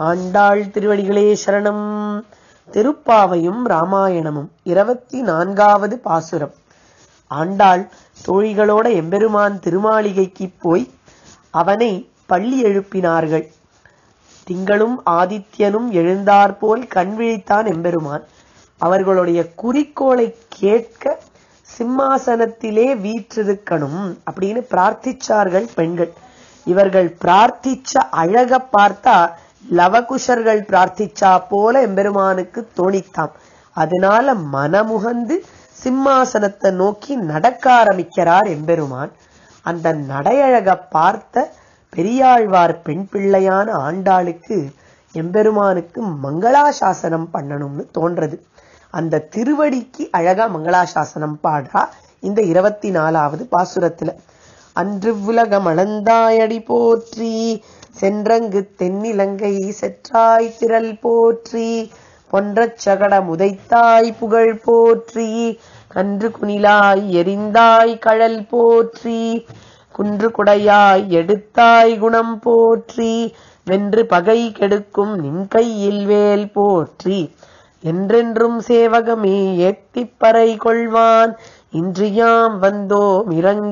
ஆண்டாள் திருவடிகளே சரணம் திருப்பாவையும் ராமாயணமும் இருபத்தி நான்காவது பாசுரம் ஆண்டாள் தோழிகளோட எம்பெருமான் திருமாளிகைக்கு போய் அவனை பள்ளி எழுப்பினார்கள் திங்களும் ஆதித்யனும் எழுந்தாற்போல் கண் விழித்தான் எம்பெருமான் அவர்களுடைய குறிக்கோளை கேட்க சிம்மாசனத்திலே வீற்றிருக்கணும் அப்படின்னு பிரார்த்திச்சார்கள் பெண்கள் இவர்கள் பிரார்த்திச்ச அழக பார்த்தா லவகுஷர்கள் பிரார்த்திச்சா போல எம்பெருமானுக்கு தோணித்தாம் அதனால மனமுகந்து சிம்மாசனத்தை நோக்கி நடக்க ஆரம்பிக்கிறார் எம்பெருமான் அந்த நடையழக பார்த்த பெரியாழ்வார் பெண் பிள்ளையான ஆண்டாளுக்கு எம்பெருமானுக்கு மங்களாசாசனம் பண்ணணும்னு தோன்றது அந்த திருவடிக்கு அழகா மங்களாசாசனம் பாடுறா இந்த இருபத்தி நாலாவது பாசுரத்துல அன்று உலகம் அளந்தாயடி போற்றி சென்றங்கு தென்னிலங்கை செற்றாய் திரள் போற்றி பொன்றச் சகட முதைத்தாய் புகழ் போற்றி கன்று குனிலாய் எரிந்தாய் கழல் போற்றி குன்று குடையாய் எடுத்தாய் குணம் போற்றி வென்று பகை கெடுக்கும் நின் கையில் வேல் போற்றி என்றென்றும் சேவகமே ஏத்திப்பறை கொள்வான் இன்று யாம் வந்தோம்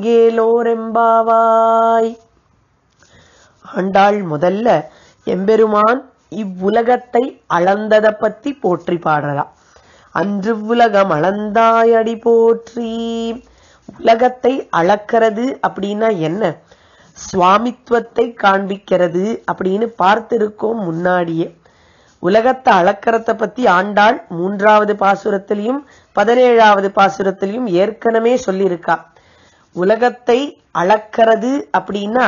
இறங்கேலோரெம்பாவாய் ஆண்டாள் முதல்ல எம்பெருமான் இவ்வுலகத்தை அளந்தத பத்தி போற்றி பாடலாம் அன்று உலகம் அளந்தாயடி போற்றி உலகத்தை அளக்கிறது அப்படின்னா என்ன சுவாமித்துவத்தை காண்பிக்கிறது அப்படின்னு பார்த்திருக்கோம் முன்னாடியே உலகத்தை அளக்கறத பத்தி ஆண்டாள் மூன்றாவது பாசுரத்திலையும் பதினேழாவது பாசுரத்திலையும் ஏற்கனவே சொல்லியிருக்கா உலகத்தை அளக்கிறது அப்படின்னா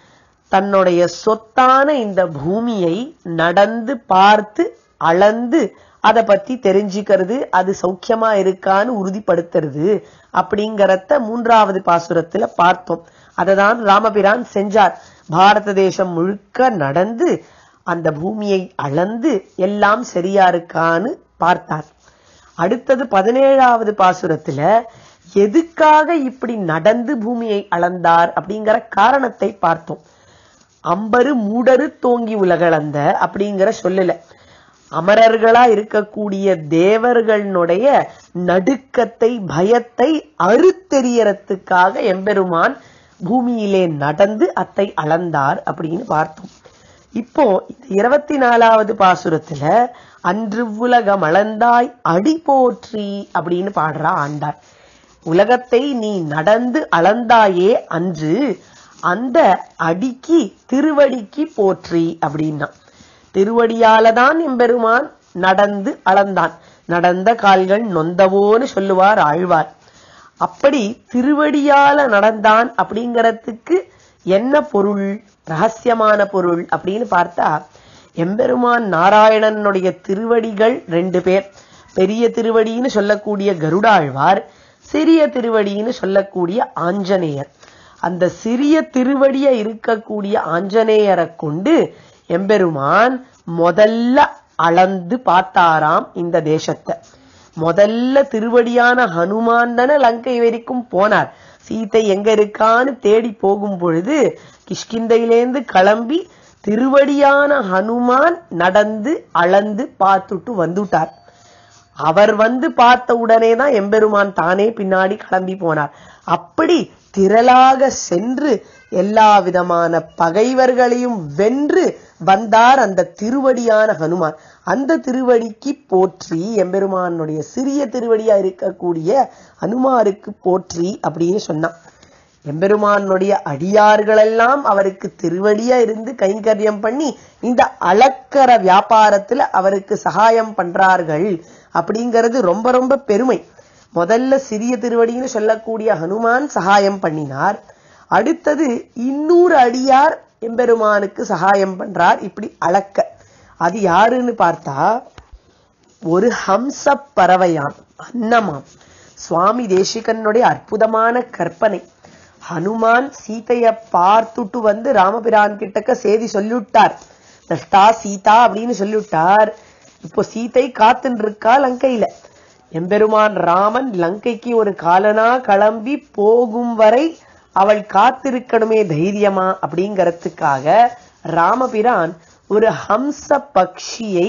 தன்னுடைய சொத்தான இந்த பூமியை நடந்து பார்த்து அளந்து அதை பத்தி தெரிஞ்சுக்கிறது அது சௌக்கியமா இருக்கான்னு உறுதிப்படுத்துறது அப்படிங்கறத மூன்றாவது பாசுரத்துல பார்த்தோம் அததான் ராமபிரான் செஞ்சார் பாரத தேசம் முழுக்க நடந்து அந்த பூமியை அளந்து எல்லாம் சரியா இருக்கான்னு பார்த்தார் அடுத்தது பதினேழாவது பாசுரத்துல எதுக்காக இப்படி நடந்து பூமியை அளந்தார் அப்படிங்கிற காரணத்தை பார்த்தோம் அம்பரு மூடரு தோங்கி உலகளந்த அப்படிங்கிற சொல்லல அமரர்களா இருக்கக்கூடிய தேவர்களுடைய நடுக்கத்தை பயத்தை அறுத்தெறியறதுக்காக எம்பெருமான் பூமியிலே நடந்து அத்தை அளந்தார் அப்படின்னு பார்த்தோம் இப்போ இந்த இருபத்தி நாலாவது பாசுரத்துல அன்று உலகம் அளந்தாய் அடி போற்றி அப்படின்னு பாடுறா ஆண்டார் உலகத்தை நீ நடந்து அளந்தாயே அன்று அந்த அடிக்கு திருவடிக்கு போற்றி அப்படின்னா திருவடியால தான் எம்பெருமான் நடந்து அளந்தான் நடந்த கால்கள் நொந்தவோன்னு சொல்லுவார் ஆழ்வார் அப்படி திருவடியால நடந்தான் அப்படிங்கறதுக்கு என்ன பொருள் ரகசியமான பொருள் அப்படின்னு பார்த்தா எம்பெருமான் நாராயணனுடைய திருவடிகள் ரெண்டு பேர் பெரிய திருவடின்னு சொல்லக்கூடிய கருடாழ்வார் சிறிய திருவடின்னு சொல்லக்கூடிய ஆஞ்சநேயர் அந்த சிறிய திருவடிய இருக்கக்கூடிய ஆஞ்சநேயரை கொண்டு எம்பெருமான் முதல்ல அளந்து பார்த்தாராம் இந்த தேசத்தை முதல்ல திருவடியான ஹனுமான் தானே லங்கை வரைக்கும் போனார் சீத்தை எங்க இருக்கான்னு தேடி போகும் பொழுது கிஷ்கிந்தையிலேந்து கிளம்பி திருவடியான ஹனுமான் நடந்து அளந்து பார்த்துட்டு வந்துட்டார் அவர் வந்து பார்த்த உடனே தான் எம்பெருமான் தானே பின்னாடி கிளம்பி போனார் அப்படி திரளாக சென்று எல்லா விதமான பகைவர்களையும் வென்று வந்தார் அந்த திருவடியான ஹனுமான் அந்த திருவடிக்கு போற்றி எம்பெருமானுடைய சிறிய திருவடியா இருக்கக்கூடிய ஹனுமாருக்கு போற்றி அப்படின்னு சொன்னான் எம்பெருமானுடைய அடியார்களெல்லாம் அவருக்கு திருவடியா இருந்து கைங்கரியம் பண்ணி இந்த அளக்கர வியாபாரத்துல அவருக்கு சகாயம் பண்றார்கள் அப்படிங்கிறது ரொம்ப ரொம்ப பெருமை முதல்ல சிறிய திருவடின்னு சொல்லக்கூடிய ஹனுமான் சகாயம் பண்ணினார் அடுத்தது இன்னொரு அடியார் எம்பெருமானுக்கு சகாயம் பண்றார் இப்படி அளக்க அது யாருன்னு பார்த்தா ஒரு ஹம்ச பறவையாம் அன்னமாம் சுவாமி தேசிகனுடைய அற்புதமான கற்பனை ஹனுமான் சீதைய பார்த்துட்டு வந்து ராமபிரான் கிட்டக்க செய்தி சொல்லிவிட்டார் தஷ்டா சீதா அப்படின்னு சொல்லிவிட்டார் இப்போ சீதை காத்துன்னு இருக்கா லங்கையில எம்பெருமான் ராமன் லங்கைக்கு ஒரு காலனா கிளம்பி போகும் வரை அவள் காத்திருக்கணுமே தைரியமா அப்படிங்கறதுக்காக ராமபிரான் ஒரு ஹம்ச பக்ஷியை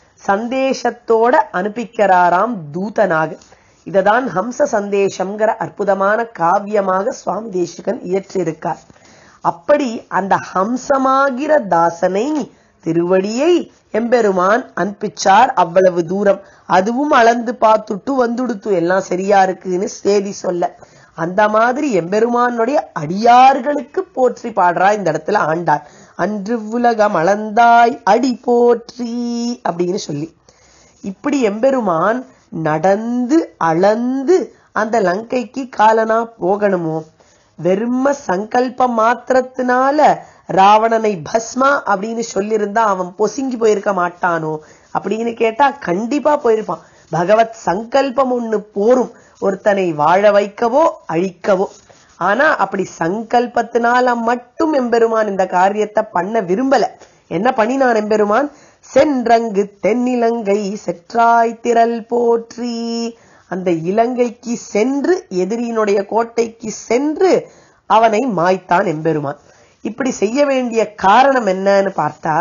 சந்தேஷத்தோட அனுப்பிக்கிறாராம் தூதனாக இததான் ஹம்ச சந்தேஷம்ங்கிற அற்புதமான காவியமாக சுவாமி தேசிகன் இயற்றியிருக்கார் அப்படி அந்த ஹம்சமாகிற தாசனை திருவடியை எம்பெருமான் அனுப்பிச்சார் அவ்வளவு தூரம் அதுவும் அளந்து பார்த்துட்டு வந்துடுத்து எல்லாம் சரியா இருக்குன்னு செய்தி சொல்ல அந்த மாதிரி எம்பெருமானுடைய அடியார்களுக்கு போற்றி பாடுறா இந்த இடத்துல ஆண்டார் அன்று உலகம் அளந்தாய் அடி போற்றி அப்படின்னு சொல்லி இப்படி எம்பெருமான் நடந்து அளந்து அந்த லங்கைக்கு காலனா போகணுமோ வெறும சங்கல்பம் மாத்திரத்தினால ராவணனை பஸ்மா அப்படின்னு சொல்லியிருந்தா அவன் பொசுங்கி போயிருக்க மாட்டானோ அப்படின்னு கேட்டா கண்டிப்பா போயிருப்பான் பகவத் சங்கல்பம் ஒண்ணு போரும் ஒருத்தனை வாழ வைக்கவோ அழிக்கவோ ஆனா அப்படி சங்கல்பத்தினால மட்டும் எம்பெருமான் இந்த காரியத்தை பண்ண விரும்பல என்ன பண்ணினான் எம்பெருமான் சென்றங்கு தென்னிலங்கை செற்றாய் திரள் போற்றி அந்த இலங்கைக்கு சென்று எதிரியினுடைய கோட்டைக்கு சென்று அவனை மாய்த்தான் எம்பெருமான் இப்படி செய்ய வேண்டிய காரணம் என்னன்னு பார்த்தா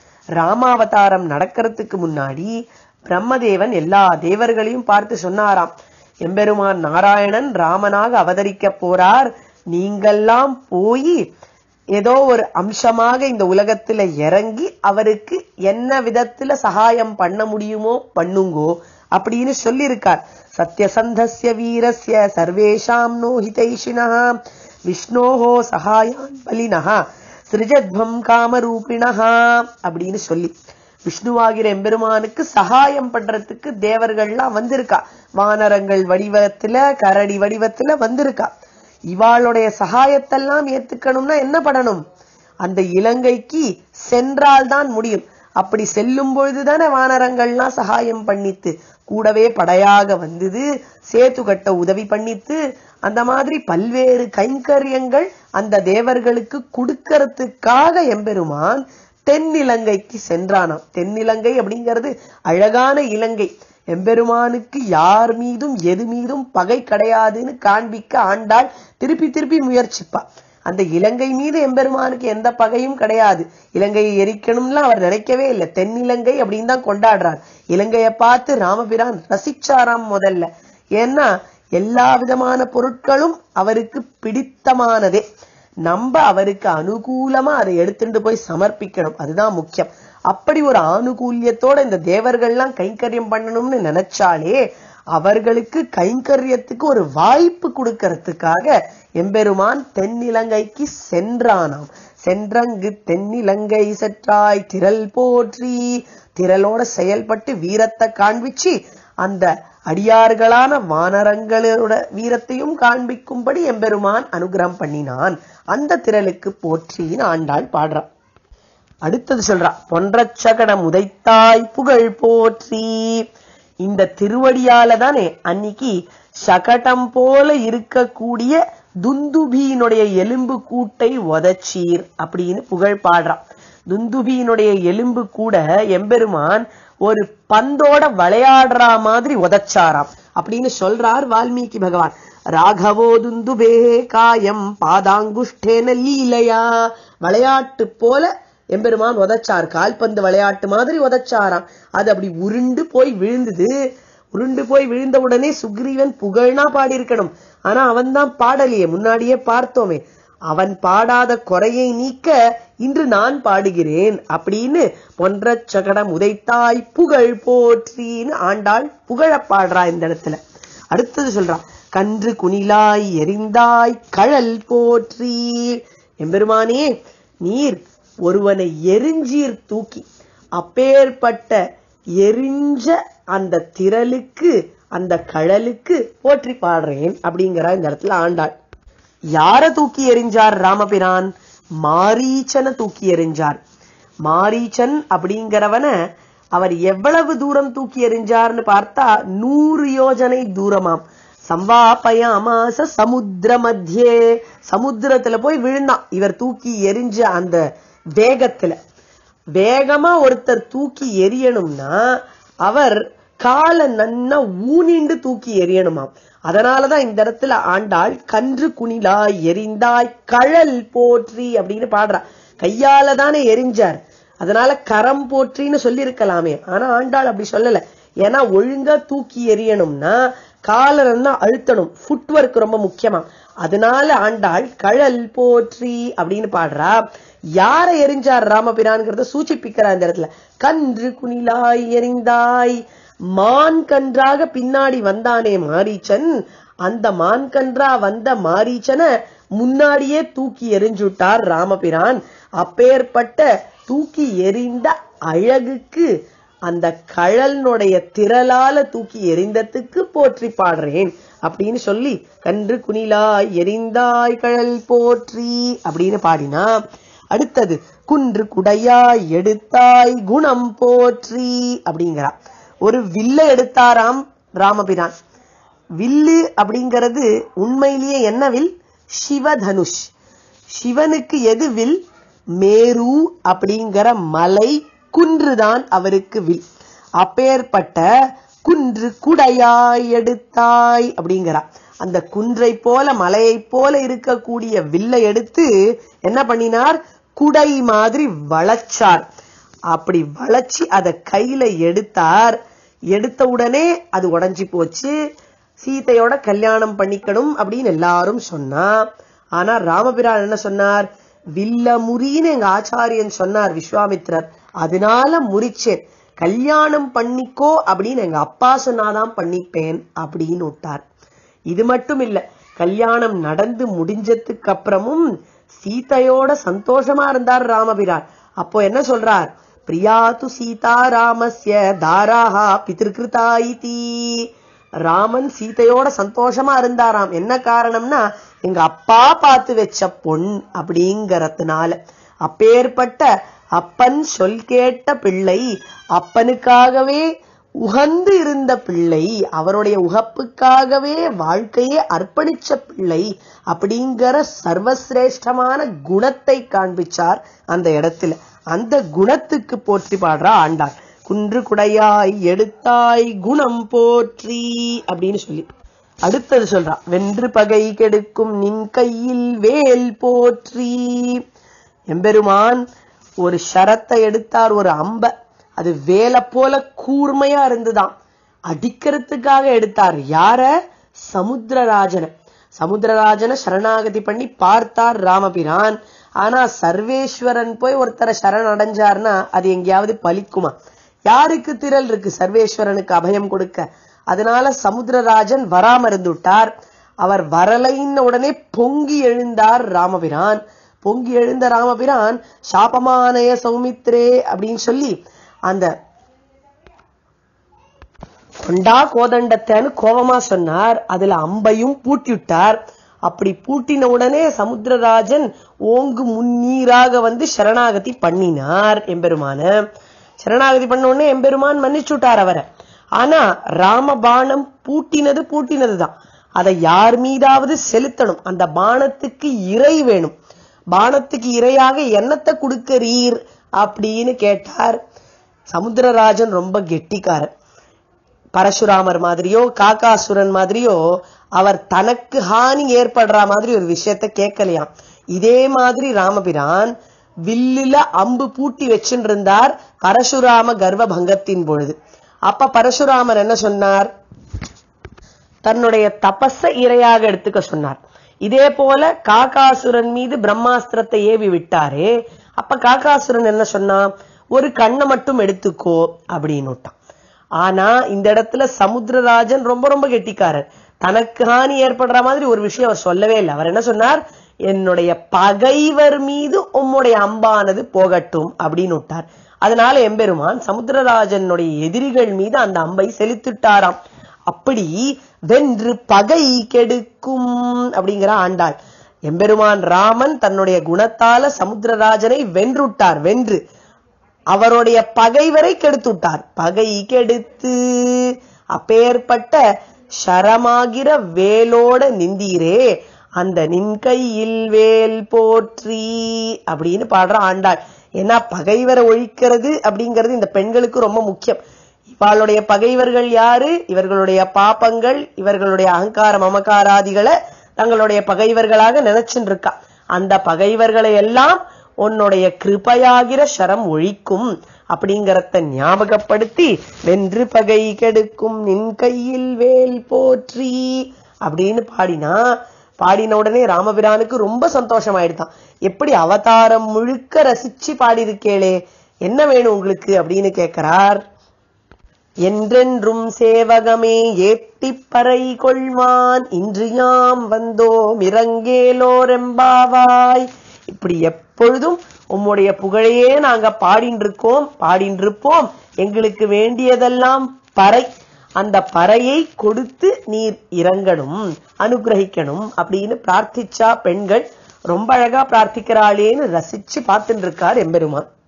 ராமாவதாரம் நடக்கிறதுக்கு முன்னாடி பிரம்மதேவன் எல்லா தேவர்களையும் பார்த்து சொன்னாராம் எம்பெருமான் நாராயணன் ராமனாக அவதரிக்க போறார் நீங்கெல்லாம் போய் ஏதோ ஒரு அம்சமாக இந்த உலகத்துல இறங்கி அவருக்கு என்ன விதத்துல சகாயம் பண்ண முடியுமோ பண்ணுங்கோ அப்படின்னு சொல்லியிருக்கார் சத்யசந்தஸ்ய வீரஸ்ய சர்வேஷாம் நோஹிதைஷினா விஷ்ணோஹோ சகாயான் பலினஹா சிருஜத்வம் காமரூபிணஹா அப்படின்னு சொல்லி விஷ்ணுவாகிற எம்பெருமானுக்கு சகாயம் பண்றதுக்கு தேவர்கள்லாம் வந்திருக்கா வானரங்கள் வடிவத்துல கரடி வடிவத்துல வந்திருக்கா இவாளுடைய சகாயத்தெல்லாம் ஏத்துக்கணும்னா என்ன பண்ணணும் அந்த இலங்கைக்கு சென்றால்தான் முடியும் அப்படி செல்லும் பொழுதுதானே வானரங்கள்லாம் சகாயம் பண்ணித்து கூடவே படையாக வந்தது சேத்து கட்ட உதவி பண்ணித்து அந்த மாதிரி பல்வேறு கைங்கரியங்கள் அந்த தேவர்களுக்கு கொடுக்கறதுக்காக எம்பெருமான் தென்னிலங்கைக்கு சென்றானாம் தென்னிலங்கை அப்படிங்கிறது அழகான இலங்கை எம்பெருமானுக்கு யார் மீதும் எது மீதும் பகை கிடையாதுன்னு காண்பிக்க ஆண்டாள் திருப்பி திருப்பி முயற்சிப்பா அந்த இலங்கை மீது எம்பெருமானுக்கு எந்த பகையும் கிடையாது இலங்கையை எரிக்கணும்லாம் அவர் நினைக்கவே இல்லை தென்னிலங்கை அப்படின்னு தான் கொண்டாடுறார் இலங்கையை பார்த்து ராமபிரான் ரசிச்சாராம் முதல்ல ஏன்னா எல்லா விதமான பொருட்களும் அவருக்கு பிடித்தமானதே நம்ம அவருக்கு அனுகூலமா அதை எடுத்துட்டு போய் சமர்ப்பிக்கணும் அதுதான் முக்கியம் அப்படி ஒரு ஆனுகூல்யத்தோட இந்த தேவர்கள்லாம் கைங்கரியம் பண்ணணும்னு நினைச்சாலே அவர்களுக்கு கைங்கரியத்துக்கு ஒரு வாய்ப்பு கொடுக்கறதுக்காக எம்பெருமான் தென்னிலங்கைக்கு சென்றானாம் சென்றங்கு தென்னிலங்கை செற்றாய் திரள் போற்றி திரளோட செயல்பட்டு வீரத்தை காண்பிச்சு அந்த அடியார்களான வானரங்களோட வீரத்தையும் காண்பிக்கும்படி எம்பெருமான் அனுகிரகம் பண்ணினான் அந்த திரளுக்கு போற்றின்னு ஆண்டாள் பாடுறான் அடுத்தது சொல்றா பொன்றச்சகட முதைத்தாய் புகழ் போற்றி இந்த திருவடியால தானே அன்னைக்கு சகடம் போல இருக்கக்கூடிய துந்துபியினுடைய எலும்பு கூட்டை உதச்சீர் அப்படின்னு புகழ் பாடுறான் துந்துபியினுடைய எலும்பு கூட எம்பெருமான் ஒரு பந்தோட விளையாடுற மாதிரி உதச்சாராம் அப்படின்னு சொல்றார் வால்மீகி பகவான் ராகவோ துந்துபே காயம் பாதாங்குஷ்டேன லீலையா விளையாட்டு போல எம்பெருமான் உதச்சார் கால்பந்து விளையாட்டு மாதிரி உதச்சாராம் அது அப்படி உருண்டு போய் விழுந்தது உருண்டு போய் விழுந்த உடனே சுக்ரீவன் புகழ்னா பாடியிருக்கணும் ஆனா அவன் தான் பாடலையே முன்னாடியே பார்த்தோமே அவன் பாடாத குறையை நீக்க இன்று நான் பாடுகிறேன் அப்படின்னு பொன்ற சகடம் உதைத்தாய் புகழ் போற்றின்னு ஆண்டாள் புகழ பாடுறா இந்த இடத்துல அடுத்தது சொல்றா கன்று குனிலாய் எரிந்தாய் கழல் போற்றி எம்பெருமானே நீர் ஒருவனை எரிஞ்சீர் தூக்கி அப்பேற்பட்ட எரிஞ்ச அந்த திரளுக்கு அந்த கழலுக்கு போற்றி பாடுறேன் அப்படிங்கிற இந்த இடத்துல ஆண்டாள் யார தூக்கி எறிஞ்சார் ராமபிரான் மாரீச்சனை தூக்கி எறிஞ்சார் மாரீச்சன் அப்படிங்கிறவன அவர் எவ்வளவு தூரம் தூக்கி எறிஞ்சார்னு பார்த்தா நூறு யோஜனை தூரமாம் சம்வாபயாமாச சமுத்திர மத்தியே சமுத்திரத்துல போய் விழுந்தான் இவர் தூக்கி எரிஞ்ச அந்த வேகத்துல வேகமா ஒருத்தர் தூக்கி எரியணும்னா அவர் காலை நன்னா ஊனிண்டு தூக்கி எரியணுமாம் அதனாலதான் இந்த இடத்துல ஆண்டாள் கன்று குனிலாய் எரிந்தாய் கழல் போற்றி அப்படின்னு பாடுறா கையால தானே எரிஞ்சார் அதனால கரம் போற்றின்னு சொல்லி இருக்கலாமே ஆனா ஆண்டாள் அப்படி சொல்லல ஏன்னா ஒழுங்கா தூக்கி எறியணும்னா காலரன்னா அழுத்தணும் ஃபுட்வொர்க் ரொம்ப முக்கியமா அதனால ஆண்டாள் கழல் போற்றி அப்படின்னு பாடுறா யாரை எரிஞ்சார் ராமபிரான்ங்கிறத சூச்சிப்பிக்கிறா இந்த இடத்துல கன்று குணிலாய் எரிந்தாய் மான் கன்றாக பின்னாடி வந்தானே மாரீச்சன் அந்த மான் கன்றா வந்த மாரீச்சனை முன்னாடியே தூக்கி எரிஞ்சுட்டார் ராமபிரான் அப்பேற்பட்ட தூக்கி எறிந்த அழகுக்கு அந்த கழல்னுடைய திரளால தூக்கி எறிந்ததுக்கு போற்றி பாடுறேன் அப்படின்னு சொல்லி கன்று குணிலாய் எரிந்தாய் கழல் போற்றி அப்படின்னு பாடினா அடுத்தது குன்று குடையாய் எடுத்தாய் குணம் போற்றி அப்படிங்கிறா ஒரு வில்ல எடுத்தாராம் ராமபிரான் வில்லு அப்படிங்கிறது உண்மையிலேயே என்ன வில் சிவதனுஷ் சிவனுக்கு எது வில் மேரு அப்படிங்கிற மலை குன்றுதான் அவருக்கு வில் அப்பேற்பட்ட குன்று குடையாய் எடுத்தாய் அப்படிங்கிறா அந்த குன்றை போல மலையை போல இருக்கக்கூடிய வில்லை எடுத்து என்ன பண்ணினார் குடை மாதிரி வளைச்சார் அப்படி வளைச்சு அதை கையில எடுத்தார் எடுத்த உடனே அது உடைஞ்சு போச்சு சீதையோட கல்யாணம் பண்ணிக்கணும் அப்படின்னு எல்லாரும் சொன்னா ஆனா ராமபிரான் என்ன சொன்னார் வில்ல முறின்னு எங்க ஆச்சாரியன் சொன்னார் விஸ்வாமித்ரர் அதனால முறிச்சேன் கல்யாணம் பண்ணிக்கோ அப்படின்னு எங்க அப்பா சொன்னாதான் பண்ணிப்பேன் அப்படின்னு விட்டார் இது மட்டும் இல்ல கல்யாணம் நடந்து முடிஞ்சதுக்கு அப்புறமும் சீதையோட சந்தோஷமா இருந்தார் ராமபிரான் அப்போ என்ன சொல்றார் பிரியாது சீதா ராமஸ்ய தாராஹா பிதிருக்கிருதா இதி ராமன் சீதையோட சந்தோஷமா இருந்தாராம் என்ன காரணம்னா எங்க அப்பா பார்த்து வச்ச பொன் அப்படிங்கறதுனால அப்பேற்பட்ட அப்பன் சொல் கேட்ட பிள்ளை அப்பனுக்காகவே உகந்து இருந்த பிள்ளை அவருடைய உகப்புக்காகவே வாழ்க்கையே அர்ப்பணிச்ச பிள்ளை அப்படிங்கிற சர்வசிரேஷ்டமான குணத்தை காண்பிச்சார் அந்த இடத்துல அந்த குணத்துக்கு போற்றி பாடுறா ஆண்டார் குன்று குடையாய் எடுத்தாய் குணம் போற்றி அப்படின்னு சொல்லி அடுத்தது சொல்றா வென்று பகை கெடுக்கும் நின் கையில் வேல் போற்றி எம்பெருமான் ஒரு ஷரத்தை எடுத்தார் ஒரு அம்ப அது வேலை போல கூர்மையா இருந்துதான் அடிக்கிறதுக்காக எடுத்தார் யார சமுத்திரராஜனை சமுத்திரராஜனை சரணாகதி பண்ணி பார்த்தார் ராமபிரான் ஆனா சர்வேஸ்வரன் போய் ஒருத்தரை சரண் அடைஞ்சார்னா அது எங்கேயாவது பலிக்குமா யாருக்கு திரள் இருக்கு சர்வேஸ்வரனுக்கு அபயம் கொடுக்க அதனால சமுத்திரராஜன் வராம இருந்துட்டார் அவர் வரலைன்ன உடனே பொங்கி எழுந்தார் ராமபிரான் பொங்கி எழுந்த ராமபிரான் சாபமானய சௌமித்ரே அப்படின்னு சொல்லி அந்த கொண்டா கோதண்டத்தைன்னு கோபமா சொன்னார் அதுல அம்பையும் பூட்டிவிட்டார் அப்படி பூட்டின உடனே சமுத்திரராஜன் ஓங்கு முன்னீராக வந்து சரணாகதி பண்ணினார் எம்பெருமான சரணாகதி பண்ண உடனே எம்பெருமான் மன்னிச்சுட்டார் அவரை ஆனா ராமபாணம் பூட்டினது பூட்டினதுதான் அதை யார் மீதாவது செலுத்தணும் அந்த பானத்துக்கு இறை வேணும் பானத்துக்கு இரையாக என்னத்தை கொடுக்கறீர் அப்படின்னு கேட்டார் சமுத்திரராஜன் ரொம்ப கெட்டிக்காரர் பரசுராமர் மாதிரியோ காக்காசுரன் மாதிரியோ அவர் தனக்கு ஹானி ஏற்படுற மாதிரி ஒரு விஷயத்த கேட்கலையாம் இதே மாதிரி ராமபிரான் வில்லுல அம்பு பூட்டி வச்சுட்டு இருந்தார் பரசுராம கர்வ பங்கத்தின் பொழுது அப்ப பரசுராமர் என்ன சொன்னார் தன்னுடைய தபஸ இரையாக எடுத்துக்க சொன்னார் இதே போல காக்காசுரன் மீது பிரம்மாஸ்திரத்தை ஏவி விட்டாரே அப்ப காக்காசுரன் என்ன சொன்னான் ஒரு கண்ணை மட்டும் எடுத்துக்கோ அப்படின்னு விட்டான் ஆனா இந்த இடத்துல சமுத்திரராஜன் ரொம்ப ரொம்ப கெட்டிக்காரர் தனக்கு ஹானி ஏற்படுற மாதிரி ஒரு விஷயம் அவர் சொல்லவே இல்லை அவர் என்ன சொன்னார் என்னுடைய பகைவர் மீது உம்முடைய அம்பானது போகட்டும் அப்படின்னு விட்டார் அதனால எம்பெருமான் சமுத்திரராஜனுடைய எதிரிகள் மீது அந்த அம்பை செலுத்திட்டாராம் அப்படி வென்று பகை கெடுக்கும் அப்படிங்கிற ஆண்டாள் எம்பெருமான் ராமன் தன்னுடைய குணத்தால சமுத்திரராஜனை வென்றுட்டார் வென்று அவருடைய பகைவரை கெடுத்துட்டார் பகை கெடுத்து அப்பேற்பட்ட ஷரமாகிற வேலோட நிந்தீரே அந்த நின் கையில் வேல் போற்றி அப்படின்னு பாடுற ஆண்டாள் ஏன்னா பகைவரை ஒழிக்கிறது அப்படிங்கிறது இந்த பெண்களுக்கு ரொம்ப முக்கியம் இவாளுடைய பகைவர்கள் யாரு இவர்களுடைய பாப்பங்கள் இவர்களுடைய அகங்கார மமகாராதிகளை தங்களுடைய பகைவர்களாக நினைச்சுட்டு இருக்கா அந்த பகைவர்களை எல்லாம் உன்னுடைய கிருபையாகிற சரம் ஒழிக்கும் அப்படிங்கறத ஞாபகப்படுத்தி வென்று பகை கெடுக்கும் நின் கையில் வேல் போற்றி அப்படின்னு பாடினா பாடின உடனே ராமபிரானுக்கு ரொம்ப சந்தோஷமாயிடுதான் எப்படி அவதாரம் முழுக்க ரசிச்சு பாடியிருக்கேளே என்ன வேணும் உங்களுக்கு அப்படின்னு கேட்கிறார் என்றென்றும் சேவகமே ஏட்டிப்பறை கொள்வான் இன்று யாம் வந்தோம் இறங்கேலோரெம்பாவாய் இப்படி எப்பொழுதும் உம்முடைய புகழையே நாங்க பாடின்னு இருக்கோம் பாடின்னு இருப்போம் எங்களுக்கு வேண்டியதெல்லாம் பறை அந்த பறையை கொடுத்து நீர் இறங்கணும் அனுகிரகிக்கணும் அப்படின்னு பிரார்த்திச்சா பெண்கள் ரொம்ப அழகா பிரார்த்திக்கிறாளேன்னு ரசிச்சு பார்த்துட்டு இருக்கார் எம்பெருமான்